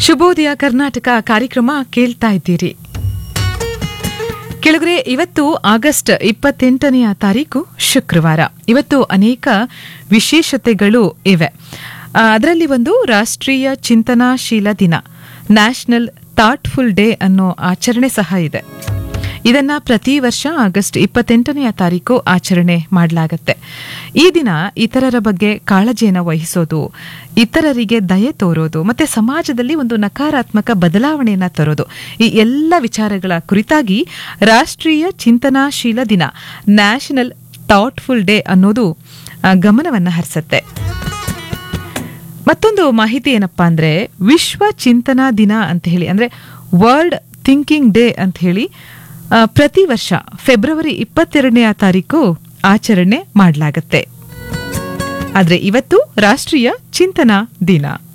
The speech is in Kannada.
ಶುಭೋದಯ ಕರ್ನಾಟಕ ಕಾರ್ಯಕ್ರಮ ಕೇಳ್ತಾ ಇದ್ದೀರಿ ಕೆಳಗರೆ ಇವತ್ತು ಆಗಸ್ಟ್ ಇಪ್ಪತ್ತೆಂಟನೆಯ ತಾರೀಕು ಶುಕ್ರವಾರ ಇವತ್ತು ಅನೇಕ ವಿಶೇಷತೆಗಳು ಇವೆ ಆ, ಅದರಲ್ಲಿ ಒಂದು ರಾಷ್ಟ್ರೀಯ ಚಿಂತನಾಶೀಲ ದಿನ ನ್ಯಾಷನಲ್ ಥಾಟ್ಫುಲ್ ಡೇ ಅನ್ನೋ ಆಚರಣೆ ಸಹ ಇದೆ ಇದನ್ನ ಪ್ರತಿ ವರ್ಷ ಆಗಸ್ಟ್ ಇಪ್ಪತ್ತೆಂಟನೆಯ ತಾರೀಕು ಆಚರಣೆ ಮಾಡಲಾಗತ್ತೆ ಈ ದಿನ ಇತರರ ಬಗ್ಗೆ ಕಾಳಜಿಯನ್ನು ವಹಿಸೋದು ಇತರರಿಗೆ ದಯೆ ತೋರೋದು ಮತ್ತೆ ಸಮಾಜದಲ್ಲಿ ಒಂದು ನಕಾರಾತ್ಮಕ ಬದಲಾವಣೆಯನ್ನ ತರೋದು ಈ ಎಲ್ಲ ವಿಚಾರಗಳ ಕುರಿತಾಗಿ ರಾಷ್ಟ್ರೀಯ ಚಿಂತನಾಶೀಲ ದಿನ ನ್ಯಾಷನಲ್ ಥಾಟ್ಫುಲ್ ಡೇ ಅನ್ನೋದು ಆ, ಗಮನವನ್ನ ಹರಿಸತ್ತೆ ಮತ್ತೊಂದು ಮಾಹಿತಿ ಏನಪ್ಪಾ ಅಂದ್ರೆ ವಿಶ್ವ ಚಿಂತನಾ ದಿನ ಅಂತ ಹೇಳಿ ಅಂದ್ರೆ ವರ್ಲ್ಡ್ ಥಿಂಕಿಂಗ್ ಡೇ ಅಂತ ಹೇಳಿ ಆ, ಪ್ರತಿ ವರ್ಷ ಫೆಬ್ರವರಿ ಇಪ್ಪತ್ತೆರಡನೆಯ ತಾರೀಕು ಆಚರಣೆ ಮಾಡಲಾಗತ್ತೆ ಆದ್ರೆ ಇವತ್ತು ರಾಷ್ಟ್ರೀಯ ಚಿಂತನಾ ದಿನ